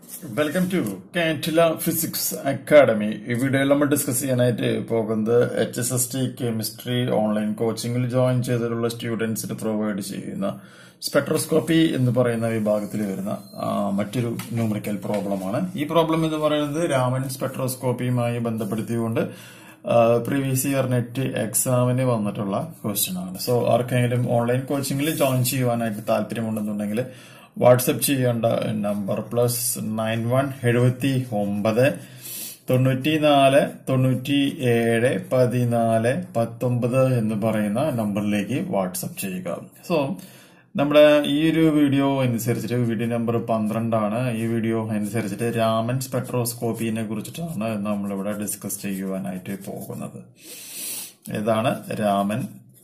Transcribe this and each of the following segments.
welcome to കാൻറ്റില physics academy ഈ വീഡിയോയിൽ നമ്മൾ ഡിസ്കസ് ചെയ്യാനായിട്ട് പോകുന്നത് H S S T chemistry online കോച്ചിങ്ങിൽ ജോയിൻ ചെയ്തിട്ടുള്ള സ്റ്റുഡൻസിന് പ്രൊവൈഡ് ചെയ്യുന്ന സ്പെക്ട്രോസ്കോപ്പി എന്ന് പറയുന്ന വിഭാഗത്തിൽ വരുന്ന ആ, മറ്റൊരു ന്യൂമറിക്കൽ പ്രോബ്ലമാണ് ഈ പ്രോബ്ലം എന്ന് പറയുന്നത് രാമൻ സ്പെക്ട്രോസ്കോപ്പിയുമായി ബന്ധപ്പെടുത്തിക്കൊണ്ട് പ്രീവിയസ് ഇയർ നെറ്റ് എക്സാമിന് വന്നിട്ടുള്ള ക്വസ്റ്റ്യൻ ആണ് സോ ആർക്കെങ്കിലും ഓൺലൈൻ കോച്ചിങ്ങിൽ ജോയിൻ ചെയ്യുവാനായിട്ട് താല്പര്യമുണ്ടെന്നുണ്ടെങ്കിൽ വാട്സപ്പ് ചെയ്യേണ്ട നമ്പർ പ്ലസ് നയൻ വൺ എഴുപത്തി ഒമ്പത് തൊണ്ണൂറ്റി നാല് തൊണ്ണൂറ്റി ഏഴ് പതിനാല് പത്തൊമ്പത് എന്ന് പറയുന്ന നമ്പറിലേക്ക് വാട്സപ്പ് ചെയ്യുക സോ നമ്മുടെ ഈ ഒരു വീഡിയോ അനുസരിച്ചിട്ട് വീഡിയോ നമ്പർ പന്ത്രണ്ടാണ് ഈ വീഡിയോ അനുസരിച്ചിട്ട് രാമൻ സ്പെക്ട്രോസ്കോപ്പിനെ കുറിച്ചിട്ടാണ് നമ്മളിവിടെ ഡിസ്കസ് ചെയ്യുവാനായിട്ട് പോകുന്നത് ഇതാണ് രാമൻ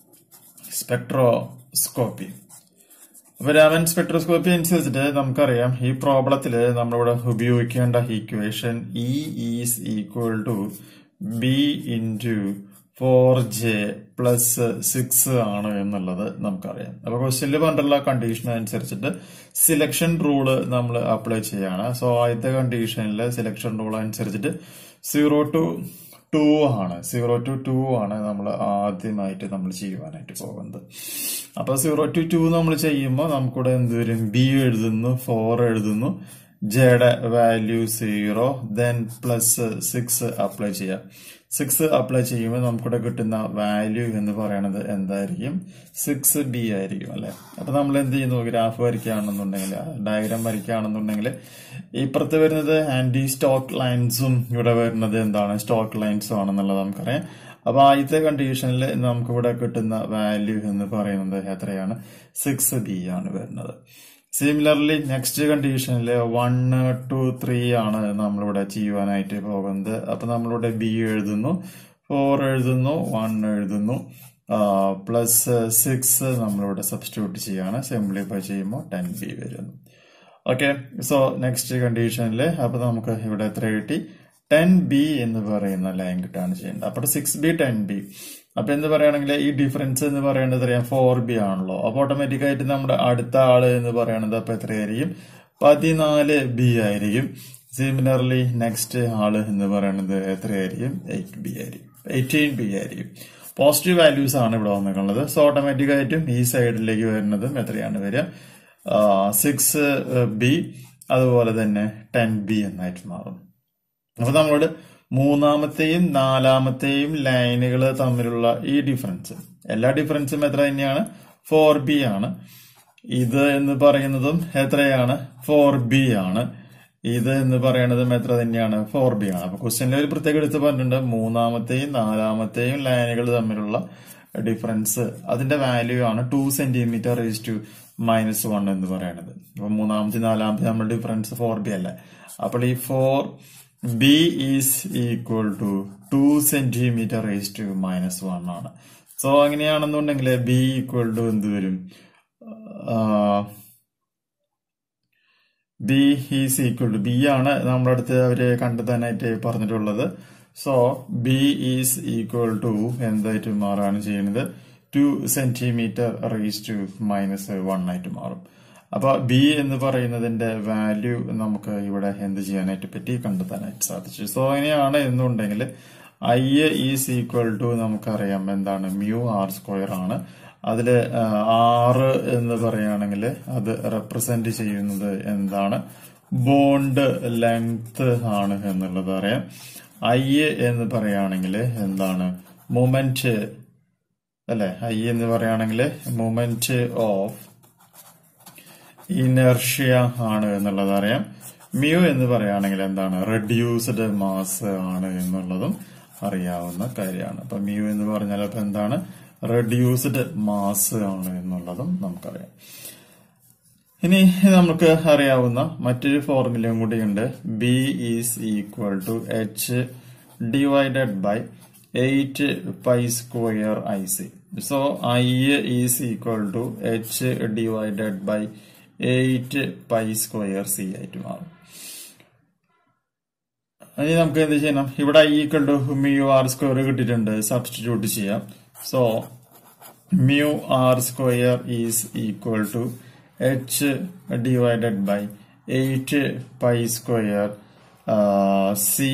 സ്പെക്ട്രോസ്കോപ്പി അപ്പൊ രാമൻ സ്പെക്ട്രോസ്കോപ്പി അനുസരിച്ചിട്ട് നമുക്കറിയാം ഈ പ്രോബ്ലത്തില് നമ്മളിവിടെ ഉപയോഗിക്കേണ്ട equation E is equal to B into four J plus six ആണ് എന്നുള്ളത് നമുക്കറിയാം അപ്പൊ ക്വസ്റ്റ്യനിൽ പറഞ്ഞിട്ടുള്ള കണ്ടീഷൻ അനുസരിച്ചിട്ട് സിലക്ഷൻ റൂള് നമ്മൾ അപ്ലൈ ചെയ്യാണ് സോ ആദ്യത്തെ കണ്ടീഷനിൽ സിലക്ഷൻ റൂൾ അനുസരിച്ചിട്ട് സീറോ ടു ടു ആണ് സീറോ ടു ടു ആണ് നമ്മൾ ആദ്യമായിട്ട് നമ്മൾ ചെയ്യുവാനായിട്ട് പോകുന്നത് അപ്പൊ സീറോ ടു ടു നമ്മൾ ചെയ്യുമ്പോൾ നമുക്കിവിടെ എന്ത് വരും ബി എഴുതുന്നു ഫോർ എഴുതുന്നു ജെയുടെ value zero then plus six apply ചെയ്യാം സിക്സ് അപ്ലൈ ചെയ്യുമ്പോൾ നമുക്കിവിടെ കിട്ടുന്ന വാല്യൂ എന്ന് പറയുന്നത് എന്തായിരിക്കും സിക്സ് ബി ആയിരിക്കും അല്ലെ അപ്പൊ നമ്മൾ എന്ത് ചെയ്യുന്നു ഗ്രാഫ് വരയ്ക്കുകയാണെന്നുണ്ടെങ്കിൽ ഡയഗ്രാം വരയ്ക്കുകയാണെന്നുണ്ടെങ്കിൽ ഇപ്പുറത്ത് വരുന്നത് ആന്റി സ്റ്റോക്ക് ലൈൻസും ഇവിടെ വരുന്നത് എന്താണ് സ്റ്റോക്ക് ലൈൻസും ആണെന്നുള്ളത് നമുക്കറിയാം അപ്പൊ ആദ്യത്തെ കണ്ടീഷനിൽ നമുക്ക് ഇവിടെ കിട്ടുന്ന വാല്യൂ എന്ന് പറയുന്നത് എത്രയാണ് സിക്സ് ബി ആണ് വരുന്നത് സിമിലർലി നെക്സ്റ്റ് കണ്ടീഷനിൽ വൺ ടു ത്രീ ആണ് നമ്മളിവിടെ ചെയ്യുവാനായിട്ട് പോകുന്നത് അപ്പൊ നമ്മളിവിടെ ബി എഴുതുന്നു ഫോർ എഴുതുന്നു വൺ എഴുതുന്നു പ്ലസ് സിക്സ് നമ്മളിവിടെ സബ്സ്റ്റിറ്റ്യൂട്ട് ചെയ്യാണ് സിംപ്ലിഫൈ ചെയ്യുമ്പോൾ ടെൻ ബി വരുന്നു ഓക്കെ സോ നെക്സ്റ്റ് കണ്ടീഷനിൽ അപ്പൊ നമുക്ക് ഇവിടെ എത്ര കിട്ടി ടെൻ ബി എന്ന് പറയുന്ന ലൈൻ കിട്ടാണ് ചെയ്യേണ്ടത് അപ്പോൾ സിക്സ് ബി ടെൻ ബി അപ്പൊ എന്ത് പറയുകയാണെങ്കിൽ ഈ ഡിഫറൻസ് എന്ന് പറയുന്നത് അറിയാം ഫോർ ബി ആണല്ലോ അപ്പൊ ഓട്ടോമാറ്റിക് ആയിട്ട് നമ്മുടെ അടുത്ത ആള് എന്ന് പറയുന്നത് അപ്പൊ എത്രയായിരിക്കും പതിനാല് ബി ആയിരിക്കും സിമിലർലി നെക്സ്റ്റ് ആള് എന്ന് പറയുന്നത് എത്രയായിരിക്കും എയ്റ്റ് ബി ആയിരിക്കും എയ്റ്റീൻ ബി ആയിരിക്കും പോസിറ്റീവ് വാല്യൂസ് ആണ് ഇവിടെ വന്നിട്ടുള്ളത് സോ ഓട്ടോമാറ്റിക് ആയിട്ടും ഈ സൈഡിലേക്ക് വരുന്നതും എത്രയാണ് വരിക സിക്സ് ബി അതുപോലെ തന്നെ ടെൻ ബി എന്നായിട്ട് മാറും അപ്പൊ നമ്മളോട് മൂന്നാമത്തെയും നാലാമത്തെയും ലൈനുകൾ തമ്മിലുള്ള ഈ ഡിഫറൻസ് എല്ലാ ഡിഫറൻസും എത്ര തന്നെയാണ് ഫോർ ബി ആണ് ഇത് എന്ന് പറയുന്നതും എത്രയാണ് ഫോർ ബി ആണ് ഇത് എന്ന് പറയുന്നതും എത്ര തന്നെയാണ് ഫോർ ബി ആണ് അപ്പൊ ക്വസ്റ്റ്യനിൽ ഒരു പ്രത്യേക എടുത്ത് പറഞ്ഞിട്ടുണ്ട് മൂന്നാമത്തെയും നാലാമത്തെയും ലൈനുകൾ തമ്മിലുള്ള ഡിഫറൻസ് അതിന്റെ വാല്യൂ ആണ് two centimetre raise to minus one എന്ന് പറയുന്നത് അപ്പൊ മൂന്നാമത്തെ നാലാമത്തെ നമ്മുടെ ഡിഫറൻസ് ഫോർ ബി അല്ലേ അപ്പോൾ ഈ four B is equal to two centimetre raise to minus one ആണ് സോ അങ്ങനെയാണെന്നുണ്ടെങ്കിൽ ബി ഈക്വൽ ടു എന്ത് വരും B is equal to B ആണ് നമ്മുടെ അടുത്ത് അവര് കണ്ടെത്താനായിട്ട് പറഞ്ഞിട്ടുള്ളത് so B is equal to എന്തായിട്ട് മാറാണ് ചെയ്യുന്നത് two centimetre raise to minus one ആയിട്ട് മാറും അപ്പൊ ബി എന്ന് പറയുന്നതിന്റെ വാല്യൂ നമുക്ക് ഇവിടെ എന്ത് ചെയ്യാനായിട്ട് പറ്റി കണ്ടെത്താനായിട്ട് സാധിച്ചു സോ അങ്ങനെയാണ് എന്നുണ്ടെങ്കിൽ ഐ ഈസ് ഈക്വൽ ടു നമുക്കറിയാം എന്താണ് മ്യൂ ആർ സ്ക്വയർ ആണ് അതില് ആറ് എന്ന് പറയുകയാണെങ്കിൽ അത് റെപ്രസെന്റ് ചെയ്യുന്നത് എന്താണ് ബോണ്ട് ലെങ്ത് ആണ് എന്നുള്ളത് അറിയാം ഐ എന്ന് പറയുകയാണെങ്കിൽ എന്താണ് മൊമെന്റ് അല്ലെ ഐ എന്ന് പറയുകയാണെങ്കിൽ മൊമെന്റ് ഓഫ് ഇനർഷ്യ ആണ് എന്നുള്ളത് അറിയാം മ്യൂ എന്ന് പറയുകയാണെങ്കിൽ എന്താണ് റെഡ്യൂസ്ഡ് മാസ് ആണ് എന്നുള്ളതും അറിയാവുന്ന കാര്യമാണ് അപ്പൊ മ്യൂ എന്ന് പറഞ്ഞാൽ അപ്പൊ എന്താണ് റെഡ്യൂസ്ഡ് മാസ് ആണ് എന്നുള്ളതും നമുക്കറിയാം ഇനി നമുക്ക് അറിയാവുന്ന മറ്റൊരു ഫോർമുലയും കൂടിയുണ്ട് B is equal to H divided by eight pi square I C so I is equal to H divided by eight pi square C ആയിട്ട് മാറും ഇനി നമുക്ക് എന്ത് ചെയ്യണം ഇവിടെ equal to mu R square കിട്ടിയിട്ടുണ്ട് സബ്സ്റ്റിറ്റ്യൂട്ട് ചെയ്യാം so mu R square is equal to H divided by eight pi square C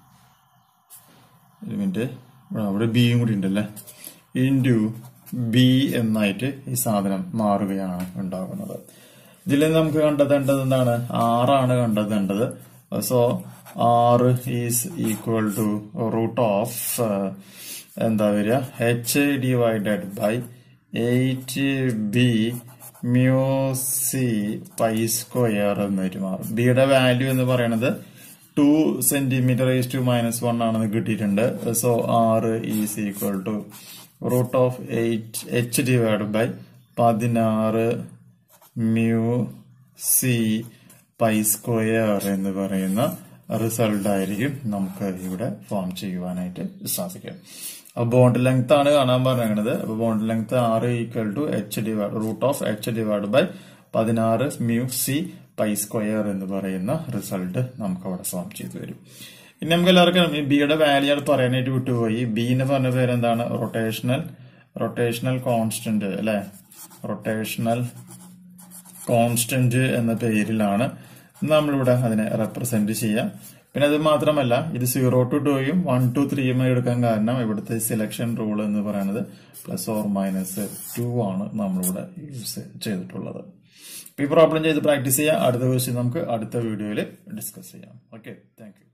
ഒരു മിനിറ്റ് ഇവിടെ അവിടെ ബിയും കൂടി ഉണ്ടല്ലേ ഇൻറ്റു ബി എന്നായിട്ട് ഈ സാധനം മാറുകയാണ് ഉണ്ടാകുന്നത് ഇതിൽ നമുക്ക് കണ്ടെത്തേണ്ടത് എന്താണ് ആറാണ് കണ്ടെത്തേണ്ടത് so R is equal to root of എന്താ വരിക H divided by eight B mu C pi square എന്നൊരു മാറും ബിയുടെ വാല്യൂ എന്ന് പറയുന്നത് two centimetre is two minus one ആണെന്ന് കിട്ടിയിട്ടുണ്ട് so R is equal to root of eight H divide by പതിനാറ് മ്യൂ സി പൈ സ്ക്വയർ എന്ന് പറയുന്ന റിസൾട്ട് ആയിരിക്കും നമുക്ക് ഇവിടെ ഫോം ചെയ്യുവാനായിട്ട് സാധിക്കും അപ്പൊ ബോണ്ട് ലെങ്ത് ആണ് കാണാൻ പറയുന്നത് അപ്പൊ bond length R equal to H divide root of H divide by പതിനാറ് മ്യൂ സി പൈ സ്ക്വയർ എന്ന് പറയുന്ന റിസൾട്ട് നമുക്ക് അവിടെ ഫോം ചെയ്തു വരും ഇനി നമുക്ക് എല്ലാവർക്കും ഈ ബിയുടെ വാല്യൂ ആണ് പറയാനായിട്ട് വിട്ടുപോയി ബി എന്ന് പറഞ്ഞ പേര് എന്താണ് റൊട്ടേഷണൽ റൊട്ടേഷണൽ കോൺസ്റ്റന്റ് അല്ലെ റൊട്ടേഷണൽ കോൺസ്റ്റന്റ് എന്ന പേരിലാണ് നമ്മളിവിടെ അതിനെ റെപ്രസെന്റ് ചെയ്യാം പിന്നെ അത് മാത്രമല്ല ഇത് സീറോ ടു ടൂയും വൺ ടു ത്രീയും എടുക്കാൻ കാരണം ഇവിടുത്തെ സെലക്ഷൻ റൂൾ എന്ന് പറയുന്നത് പ്ലസ് ഓർ മൈനസ് ടു ആണ് നമ്മളിവിടെ യൂസ് ചെയ്തിട്ടുള്ളത് ഈ പ്രോബ്ലം ചെയ്ത് പ്രാക്ടീസ് ചെയ്യാം അടുത്ത ക്വസ്റ്റ്യൻ നമുക്ക് അടുത്ത വീഡിയോയിൽ ഡിസ്കസ് ചെയ്യാം ഓക്കെ താങ്ക്